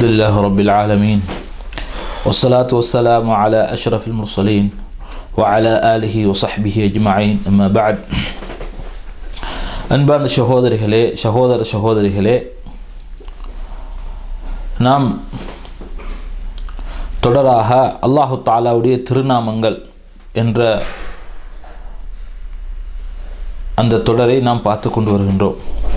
لله رب العالمين والصلاة والسلام على أشرف المرسلين وعلى آله وصحبه أجمعين أما بعد அன்பார்ந்த சகோதரிகளே சகோதர சகோதரிகளே நாம் தொடராக அல்லாஹு தாலாவுடைய திருநாமங்கள் என்ற அந்த தொடரை நாம் பார்த்து கொண்டு வருகின்றோம்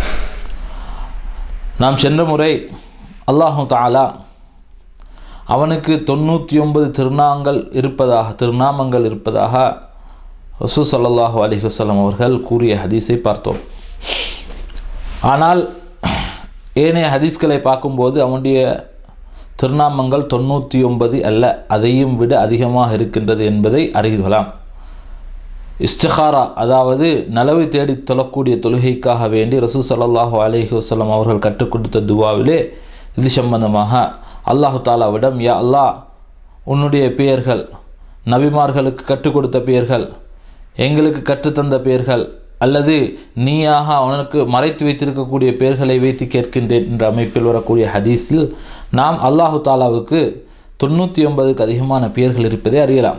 நாம் சென்ற முறை அல்லாஹு தாலா அவனுக்கு தொண்ணூற்றி ஒன்பது திருநாங்கள் இருப்பதாக திருநாமங்கள் இருப்பதாக ரசூ சல்லாஹூ அலி வசலம் அவர்கள் கூறிய ஹதீஸை பார்த்தோம் ஆனால் ஏனைய ஹதீஸ்களை பார்க்கும்போது அவனுடைய திருநாமங்கள் தொண்ணூற்றி ஒன்பது அல்ல அதையும் விட அதிகமாக இருக்கின்றது என்பதை அறியலாம் இஸ்திகாரா அதாவது நலவை தேடி தொழக்கூடிய தொழுகைக்காக வேண்டி ரசூ சல்லாஹூ அலஹி வசலம் அவர்கள் கற்றுக் கொடுத்த துவாவிலே இது சம்பந்தமாக அல்லாஹு தாலாவிடம் யா அல்லாஹ் உன்னுடைய பெயர்கள் நபிமார்களுக்கு கற்றுக் கொடுத்த பெயர்கள் எங்களுக்கு கற்றுத்தந்த பெயர்கள் அல்லது நீயாக அவனுக்கு மறைத்து வைத்திருக்கக்கூடிய பெயர்களை வைத்து கேட்கின்றேன் என்ற அமைப்பில் வரக்கூடிய ஹதீஸில் நாம் அல்லாஹு தாலாவுக்கு தொண்ணூற்றி ஒன்பதுக்கு அதிகமான பெயர்கள் இருப்பதை அறியலாம்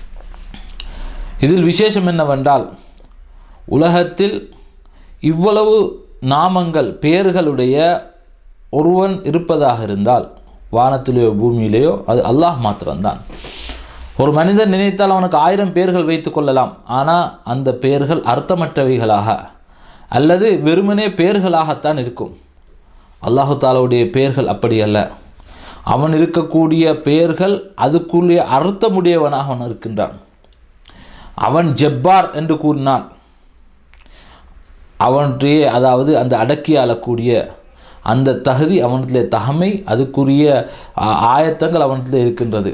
இதில் விசேஷம் என்னவென்றால் உலகத்தில் இவ்வளவு நாமங்கள் பெயர்களுடைய ஒருவன் இருப்பதாக இருந்தால் வானத்திலேயோ பூமியிலேயோ அது அல்லாஹ் மாத்திரம்தான் ஒரு மனிதன் நினைத்தால் அவனுக்கு ஆயிரம் பெயர்கள் வைத்து கொள்ளலாம் ஆனால் அந்த பெயர்கள் அர்த்தமற்றவைகளாக அல்லது வெறுமனே பெயர்களாகத்தான் இருக்கும் அல்லாஹு தாலாவுடைய பெயர்கள் அப்படி அல்ல அவன் இருக்கக்கூடிய பெயர்கள் அதுக்குள்ளே அர்த்தமுடையவனாக அவன் இருக்கின்றான் அவன் ஜப்பார் என்று கூறினான் அவனுடைய அதாவது அந்த அடக்கி ஆளக்கூடிய அந்த தகுதி அவனத்தில் தகமை அதுக்குரிய ஆயத்தங்கள் அவனத்தில் இருக்கின்றது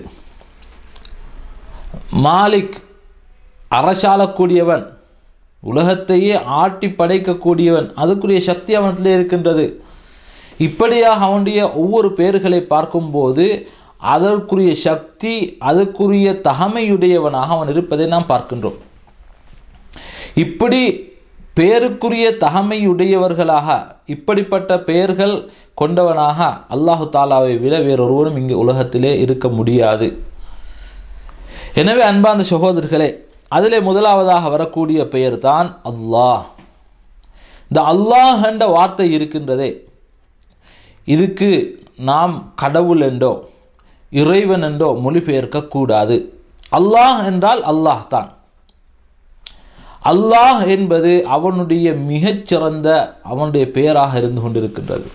மாலிக் அரசாளக்கூடியவன் உலகத்தையே ஆட்டி படைக்கக்கூடியவன் அதுக்குரிய சக்தி அவனத்தில் இருக்கின்றது இப்படியாக அவனுடைய ஒவ்வொரு பெயர்களை பார்க்கும்போது அதற்குரிய சக்தி அதற்குரிய தகமையுடையவனாக அவன் இருப்பதை நாம் பார்க்கின்றோம் இப்படி பெயருக்குரிய தகமையுடையவர்களாக இப்படிப்பட்ட பெயர்கள் கொண்டவனாக அல்லாஹு தாலாவை விட வேறொருவரும் இங்கு உலகத்திலே இருக்க முடியாது எனவே அன்பார்ந்த சகோதரர்களே அதிலே முதலாவதாக வரக்கூடிய பெயர் தான் அல்லாஹ் இந்த அல்லாஹ் என்ற வார்த்தை இருக்கின்றதே இதுக்கு நாம் கடவுள் என்றோ இறைவன் என்றோ மொழிபெயர்க்க கூடாது அல்லாஹ் என்றால் அல்லாஹ் தான் அல்லாஹ் என்பது அவனுடைய மிகச்சிறந்த அவனுடைய பெயராக இருந்து கொண்டிருக்கின்றது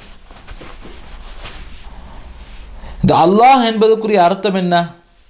இந்த அல்லாஹ் என்பதற்குரிய அர்த்தம் என்ன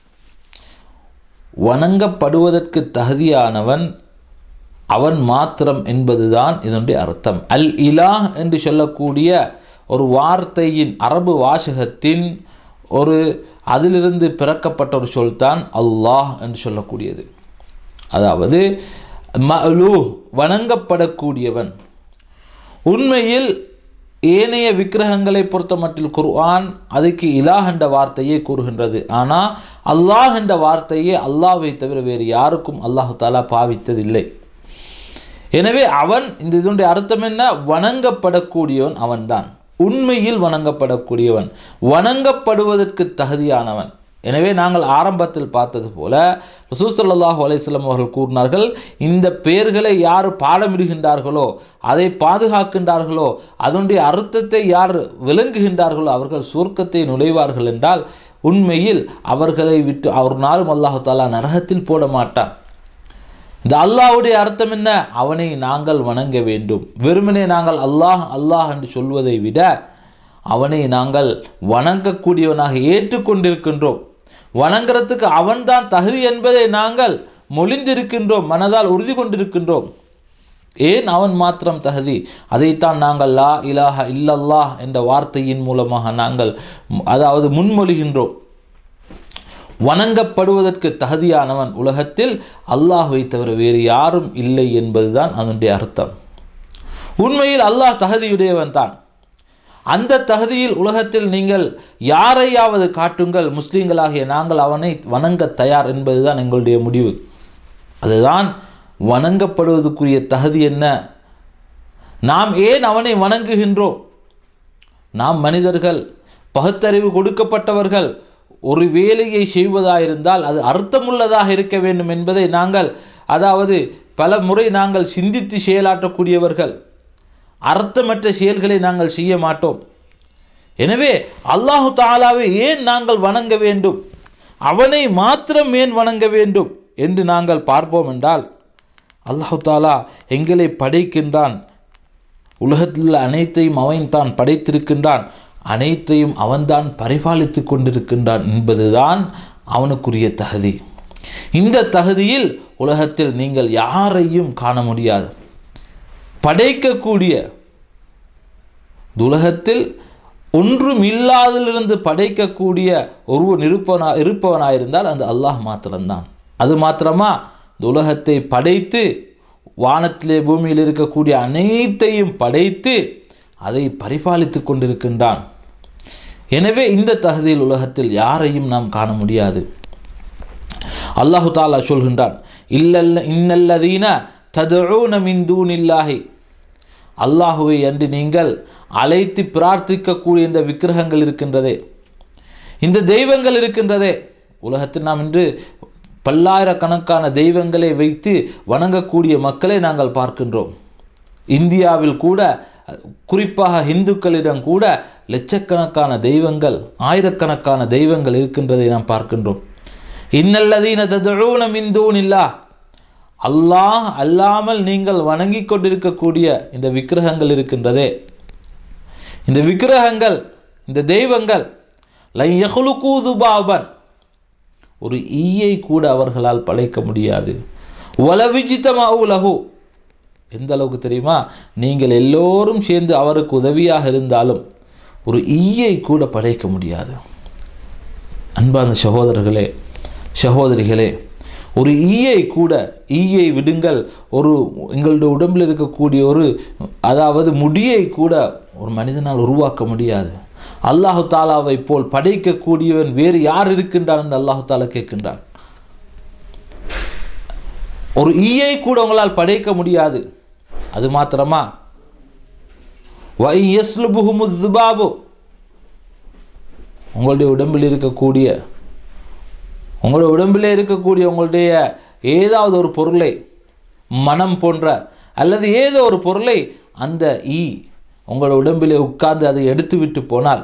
வணங்கப்படுவதற்கு தகுதியானவன் அவன் மாத்திரம் என்பதுதான் இதனுடைய அர்த்தம் அல் இலாஹ் என்று சொல்லக்கூடிய ஒரு வார்த்தையின் அரபு வாசகத்தின் ஒரு அதிலிருந்து பிறக்கப்பட்ட ஒரு சொல் தான் அல்லாஹ் என்று சொல்லக்கூடியது அதாவது மலு வணங்கப்படக்கூடியவன் உண்மையில் ஏனைய விக்கிரகங்களை பொறுத்த மட்டில் குர்ஆன் அதுக்கு இலாஹ் என்ற வார்த்தையே கூறுகின்றது ஆனால் அல்லாஹ் என்ற வார்த்தையே அல்லாவை தவிர வேறு யாருக்கும் அல்லாஹு தாலா பாவித்ததில்லை எனவே அவன் இந்த இதனுடைய அர்த்தம் என்ன வணங்கப்படக்கூடியவன் அவன்தான் உண்மையில் வணங்கப்படக்கூடியவன் வணங்கப்படுவதற்கு தகுதியானவன் எனவே நாங்கள் ஆரம்பத்தில் பார்த்தது போல ரசூசல்லாஹு அலையம் அவர்கள் கூறினார்கள் இந்த பெயர்களை யார் பாடமிடுகின்றார்களோ அதை பாதுகாக்கின்றார்களோ அதனுடைய அர்த்தத்தை யார் விளங்குகின்றார்களோ அவர்கள் சுவர்க்கத்தை நுழைவார்கள் என்றால் உண்மையில் அவர்களை விட்டு அவர் நாளும் அல்லாஹு தாலா நரகத்தில் போட மாட்டான் இந்த அல்லாஹுடைய அர்த்தம் என்ன அவனை நாங்கள் வணங்க வேண்டும் வெறுமனே நாங்கள் அல்லாஹ் அல்லாஹ் என்று சொல்வதை விட அவனை நாங்கள் வணங்கக்கூடியவனாக ஏற்றுக்கொண்டிருக்கின்றோம் வணங்குறதுக்கு அவன்தான் தகுதி என்பதை நாங்கள் மொழிந்திருக்கின்றோம் மனதால் உறுதி கொண்டிருக்கின்றோம் ஏன் அவன் மாத்திரம் தகுதி அதைத்தான் நாங்கள் லா இலாஹ இல்லல்லாஹ் என்ற வார்த்தையின் மூலமாக நாங்கள் அதாவது முன்மொழிகின்றோம் வணங்கப்படுவதற்கு தகுதியானவன் உலகத்தில் அல்லாஹை தவிர வேறு யாரும் இல்லை என்பதுதான் அதனுடைய அர்த்தம் உண்மையில் அல்லாஹ் தகுதியுடையவன் தான் அந்த தகுதியில் உலகத்தில் நீங்கள் யாரையாவது காட்டுங்கள் முஸ்லீம்களாகிய நாங்கள் அவனை வணங்க தயார் என்பதுதான் எங்களுடைய முடிவு அதுதான் வணங்கப்படுவதற்குரிய தகுதி என்ன நாம் ஏன் அவனை வணங்குகின்றோம் நாம் மனிதர்கள் பகுத்தறிவு கொடுக்கப்பட்டவர்கள் ஒரு வேலையை செய்வதாயிருந்தால் அது அர்த்தமுள்ளதாக இருக்க வேண்டும் என்பதை நாங்கள் அதாவது பல முறை நாங்கள் சிந்தித்து செயலாற்றக்கூடியவர்கள் அர்த்தமற்ற செயல்களை நாங்கள் செய்ய மாட்டோம் எனவே அல்லாஹு தாலாவை ஏன் நாங்கள் வணங்க வேண்டும் அவனை மாத்திரம் ஏன் வணங்க வேண்டும் என்று நாங்கள் பார்ப்போம் என்றால் அல்லாஹு தாலா எங்களை படைக்கின்றான் உலகத்தில் உள்ள அனைத்தையும் அவன் தான் படைத்திருக்கின்றான் அனைத்தையும் அவன்தான் பரிபாலித்து கொண்டிருக்கின்றான் என்பதுதான் அவனுக்குரிய தகுதி இந்த தகுதியில் உலகத்தில் நீங்கள் யாரையும் காண முடியாது படைக்கக்கூடிய உலகத்தில் ஒன்றும் இல்லாதிலிருந்து படைக்கக்கூடிய ஒருவன் இருப்பவனா இருப்பவனாயிருந்தால் அந்த அல்லாஹ் மாத்திரம்தான் அது மாத்திரமா இந்த உலகத்தை படைத்து வானத்திலே பூமியில் இருக்கக்கூடிய அனைத்தையும் படைத்து அதை பரிபாலித்து கொண்டிருக்கின்றான் எனவே இந்த தகுதியில் உலகத்தில் யாரையும் நாம் காண முடியாது அல்லாஹு தாலா சொல்கின்றான் இல்லல்ல இன்னல்லதீன ததுஊன மின் தூனில்லாஹி அல்லாஹுவை அன்று நீங்கள் அழைத்து பிரார்த்திக்கக்கூடிய இந்த விக்கிரகங்கள் இருக்கின்றதே இந்த தெய்வங்கள் இருக்கின்றதே உலகத்தில் நாம் இன்று பல்லாயிரக்கணக்கான தெய்வங்களை வைத்து வணங்கக்கூடிய மக்களை நாங்கள் பார்க்கின்றோம் இந்தியாவில் கூட குறிப்பாக இந்துக்களிடம் கூட லட்சக்கணக்கான தெய்வங்கள் ஆயிரக்கணக்கான தெய்வங்கள் இருக்கின்றதை நாம் பார்க்கின்றோம் இன்னல்லதீன ததுஊன மின் தூனில்லா அல்லாஹ் அல்லாமல் நீங்கள் வணங்கி கொண்டிருக்கக்கூடிய இந்த விக்கிரகங்கள் இருக்கின்றதே இந்த விக்கிரகங்கள் இந்த தெய்வங்கள் லை யஹ்லுகூதுபாபன் ஒரு ஈயை கூட அவர்களால் படைக்க முடியாது வலவிஜித்தமாவு லகு எந்த அளவுக்கு தெரியுமா நீங்கள் எல்லோரும் சேர்ந்து அவருக்கு உதவியாக இருந்தாலும் ஒரு ஈயை கூட படைக்க முடியாது அன்பான சகோதரர்களே சகோதரிகளே ஒரு ஈயை கூட ஈயை விடுங்கள் ஒரு எங்களுடைய உடம்பில் இருக்கக்கூடிய ஒரு அதாவது முடியை கூட ஒரு மனிதனால் உருவாக்க முடியாது அல்லாஹு தாலாவை போல் படைக்கக்கூடியவன் வேறு யார் இருக்கின்றான் என்று அல்லாஹு தாலா கேட்கின்றான் ஒரு ஈயை கூட உங்களால் படைக்க முடியாது அது மாத்திரமா வையஸ்லுபுகுமுதுபாபு உங்களுடைய உடம்பில் இருக்கக்கூடிய உங்களுடைய உடம்பிலே இருக்கக்கூடிய உங்களுடைய ஏதாவது ஒரு பொருளை மனம் போன்ற அல்லது ஏதோ ஒரு பொருளை அந்த ஈ உங்களோட உடம்பிலே உட்கார்ந்து அதை எடுத்து விட்டு போனால்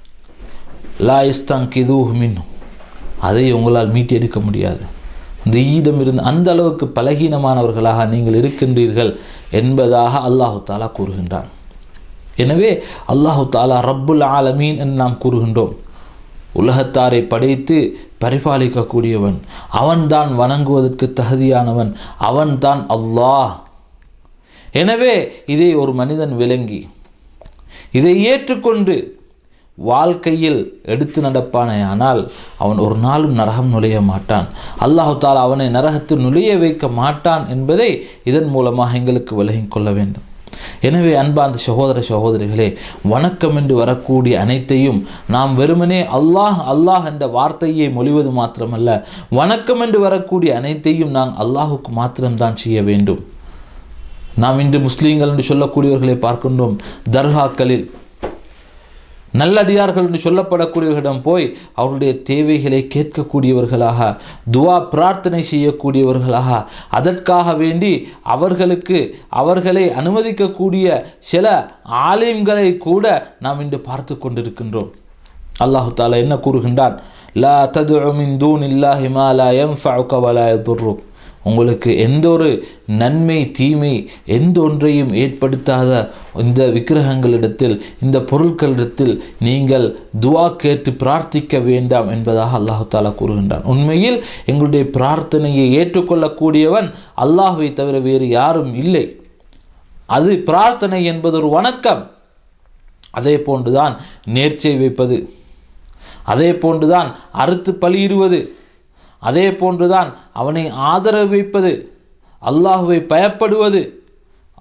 லா இஸ்தங் கிது மின் அதை உங்களால் மீட்டி எடுக்க முடியாது இந்த ஈடம் இருந்து அந்த அளவுக்கு பலகீனமானவர்களாக நீங்கள் இருக்கின்றீர்கள் என்பதாக அல்லாஹு தாலா கூறுகின்றான் எனவே அல்லாஹு தாலா ரப்புல் ஆலமீன் என்று நாம் கூறுகின்றோம் உலகத்தாரை படைத்து பரிபாலிக்கக்கூடியவன் அவன்தான் வணங்குவதற்கு தகுதியானவன் அவன்தான் அல்லாஹ் எனவே இதை ஒரு மனிதன் விளங்கி இதை ஏற்றுக்கொண்டு வாழ்க்கையில் எடுத்து நடப்பானே ஆனால் அவன் ஒரு நாளும் நரகம் நுழைய மாட்டான் அல்லாஹு தாலா அவனை நரகத்தில் நுழைய வைக்க மாட்டான் என்பதை இதன் மூலமாக எங்களுக்கு விலகிக் கொள்ள வேண்டும் எனவே அன்பார்ந்த சகோதர சகோதரிகளே வணக்கம் என்று வரக்கூடிய அனைத்தையும் நாம் வெறுமனே அல்லாஹ் அல்லாஹ் என்ற வார்த்தையை மொழிவது மாத்திரமல்ல வணக்கம் என்று வரக்கூடிய அனைத்தையும் நாம் அல்லாஹுக்கு மாத்திரம்தான் செய்ய வேண்டும் நாம் இன்று முஸ்லீம்கள் என்று சொல்லக்கூடியவர்களை பார்க்கின்றோம் தர்காக்களில் நல்லடியார்கள் என்று சொல்லப்படக்கூடியவர்களிடம் போய் அவருடைய தேவைகளை கேட்கக்கூடியவர்களாக துவா பிரார்த்தனை செய்யக்கூடியவர்களாக அதற்காக வேண்டி அவர்களுக்கு அவர்களை அனுமதிக்கக்கூடிய சில ஆலயங்களை கூட நாம் இன்று பார்த்து கொண்டிருக்கின்றோம் அல்லாஹு தாலா என்ன கூறுகின்றான் லா தது மின் தூன் இல்லாஹி மா லா யன்ஃபஉக வலா யதுர்ருக் உங்களுக்கு எந்த ஒரு நன்மை தீமை எந்த ஒன்றையும் ஏற்படுத்தாத இந்த விக்கிரகங்களிடத்தில் இந்த பொருட்களிடத்தில் நீங்கள் துவா கேட்டு பிரார்த்திக்க வேண்டாம் என்பதாக அல்லாஹு தாலா கூறுகின்றான் உண்மையில் எங்களுடைய பிரார்த்தனையை ஏற்றுக்கொள்ளக்கூடியவன் அல்லாஹுவை தவிர வேறு யாரும் இல்லை அது பிரார்த்தனை என்பது ஒரு வணக்கம் அதே போன்றுதான் நேர்ச்சை வைப்பது அதே போன்றுதான் அறுத்து பலியிடுவது அதே போன்றுதான் அவனை ஆதரவு வைப்பது அல்லாஹுவை பயப்படுவது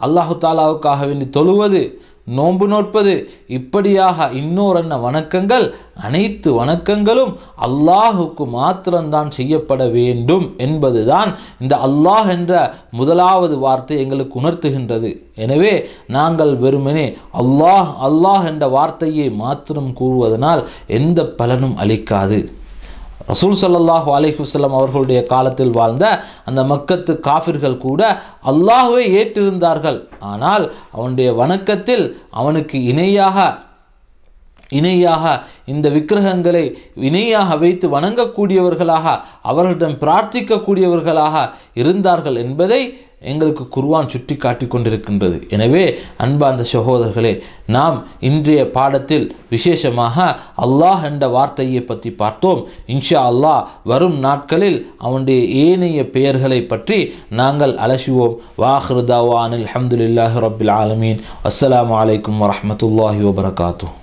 அல்லாஹு தாலாவுக்காக வேண்டி தொழுவது நோன்பு நோட்பது இப்படியாக இன்னோரன்ன வணக்கங்கள் அனைத்து வணக்கங்களும் அல்லாஹுக்கு மாத்திரம்தான் செய்யப்பட வேண்டும் என்பதுதான் இந்த அல்லாஹ் என்ற முதலாவது வார்த்தை எங்களுக்கு உணர்த்துகின்றது எனவே நாங்கள் வெறுமனே அல்லாஹ் அல்லாஹ் என்ற வார்த்தையை மாத்திரம் கூறுவதனால் எந்த பலனும் அளிக்காது ரசூல் சல்லல்லாஹு அலைஹுசல்லம் அவர்களுடைய காலத்தில் வாழ்ந்த அந்த மக்கத்து காஃபிர்கள் கூட அல்லாஹுவை ஏற்றிருந்தார்கள் ஆனால் அவனுடைய வணக்கத்தில் அவனுக்கு இணையாக இணையாக இந்த விக்கிரகங்களை இணையாக வைத்து வணங்கக்கூடியவர்களாக அவர்களிடம் பிரார்த்திக்கக்கூடியவர்களாக இருந்தார்கள் என்பதை எங்களுக்கு குர்வான் சுட்டி காட்டி கொண்டிருக்கின்றது எனவே அன்பார்ந்த சகோதரர்களே நாம் இன்றைய பாடத்தில் விசேஷமாக அல்லாஹ் என்ற வார்த்தையை பற்றி பார்த்தோம் இன்ஷா அல்லாஹ் வரும் நாட்களில் அவனுடைய ஏனைய பெயர்களை பற்றி நாங்கள் அலசுவோம் வாஹ்ருதாவானில் அஹமதுல்லாஹி ரபில் ஆலமீன் அஸ்ஸலாமு அலைக்கும் வரமத்துல்லாஹி வபரகாத்தூ